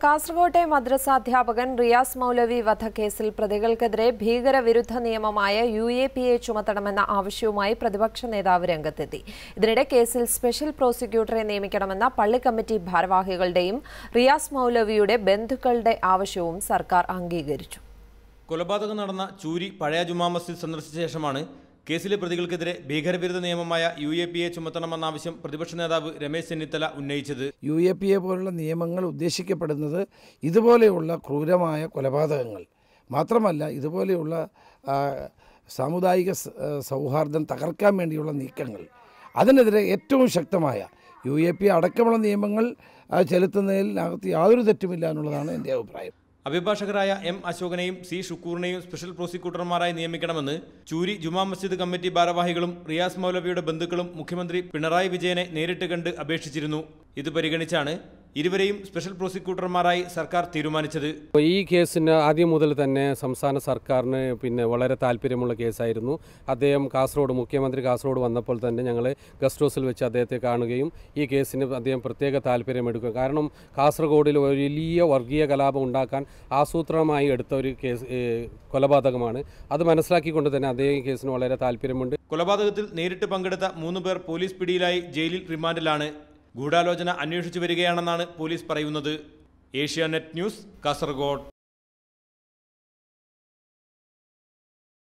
കാസർകോട്ടെ മദ്രസാധ്യാപകൻ റിയാസ് മൗലവി വധക്കേസിൽ പ്രതികൾക്കെതിരെ ഭീകരവിരുദ്ധ നിയമമായ യു എ പി എ ചുമത്തണമെന്ന ആവശ്യവുമായി പ്രതിപക്ഷ നേതാവ് രംഗത്തെത്തി ഇതിനിടെ കേസിൽ സ്പെഷ്യൽ പ്രോസിക്യൂട്ടറെ നിയമിക്കണമെന്ന പള്ളി കമ്മിറ്റി ഭാരവാഹികളുടെയും റിയാസ് മൗലവിയുടെ ബന്ധുക്കളുടെ ആവശ്യവും സർക്കാർ അംഗീകരിച്ചു കൊലപാതകം നടന്ന ചൂരി പഴയ ജുമാ മസ്ജിദ് സന്ദർശിച്ച ശേഷമാണ് കേസിലെ പ്രതികൾക്കെതിരെ ഭീകരവിരുദ്ധ നിയമമായ യു എ പി എ ചുമത്തണമെന്ന ആവശ്യം പ്രതിപക്ഷ നേതാവ് രമേശ് ചെന്നിത്തല ഉന്നയിച്ചത് യു എ പി എ പോലുള്ള നിയമങ്ങൾ ഉദ്ദേശിക്കപ്പെടുന്നത് ഇതുപോലെയുള്ള ക്രൂരമായ കൊലപാതകങ്ങൾ മാത്രമല്ല ഇതുപോലെയുള്ള ആ, സാമുദായിക സ- ആ, സൗഹാർദ്ദം തകർക്കാൻ വേണ്ടിയുള്ള നീക്കങ്ങൾ അതിനെതിരെ ഏറ്റവും ശക്തമായ യു എ പി അടക്കമുള്ള നിയമങ്ങൾ ആ, ചെലുത്തുന്നതിൽ അകത്ത് യാതൊരു തെറ്റുമില്ല എന്നുള്ളതാണ് എൻ്റെ അഭിപ്രായം അഭിഭാഷകരായ എം അശോകനെയും സി ഷുക്കൂറിനെയും സ്പെഷ്യൽ പ്രോസിക്യൂട്ടർമാരായി നിയമിക്കണമെന്ന് ചൂരി ജുമാ മസ്ജിദ് കമ്മിറ്റി ഭാരവാഹികളും റിയാസ് മൗലവിയുടെ ബന്ധുക്കളും മുഖ്യമന്ത്രി പിണറായി വിജയനെ നേരിട്ട് കണ്ട് അപേക്ഷിച്ചിരുന്നു ഇത് പരിഗണിച്ചാണ് ഇരുവരെയും സ്പെഷ്യൽ പ്രോസിക്യൂട്ടർമാരായി സർക്കാർ തീരുമാനിച്ചത് ഈ കേസിന് ആദ്യം മുതൽ തന്നെ സംസ്ഥാന സർക്കാരിന് പിന്നെ വളരെ താല്പര്യമുള്ള കേസായിരുന്നു അദ്ദേഹം കാസർഗോഡ് മുഖ്യമന്ത്രി കാസർഗോഡ് വന്നപ്പോൾ തന്നെ ഞങ്ങൾ ഗസ്റ്റ് ഹൗസിൽ വെച്ച് അദ്ദേഹത്തെ കാണുകയും ഈ കേസിന് അദ്ദേഹം പ്രത്യേക താല്പര്യമെടുക്കും കാരണം കാസർഗോഡിൽ ഒരു വലിയ വർഗീയ കലാപം ഉണ്ടാക്കാൻ ആസൂത്രണമായി എടുത്ത ഒരു കേസ് ഏഹ്, കൊലപാതകമാണ് അത് മനസ്സിലാക്കിക്കൊണ്ട് തന്നെ അദ്ദേഹം ഈ കേസിന് വളരെ താല്പര്യമുണ്ട് കൊലപാതകത്തിൽ നേരിട്ട് പങ്കെടുത്ത മൂന്ന് പേർ പോലീസ് പിടിയിലായി ജയിലിൽ റിമാൻഡിലാണ് ഗൂഢാലോചന അന്വേഷിച്ചു വരികയാണെന്നാണ് പോലീസ് പറയുന്നത് ഏഷ്യാനെറ്റ് ന്യൂസ് കാസർഗോഡ്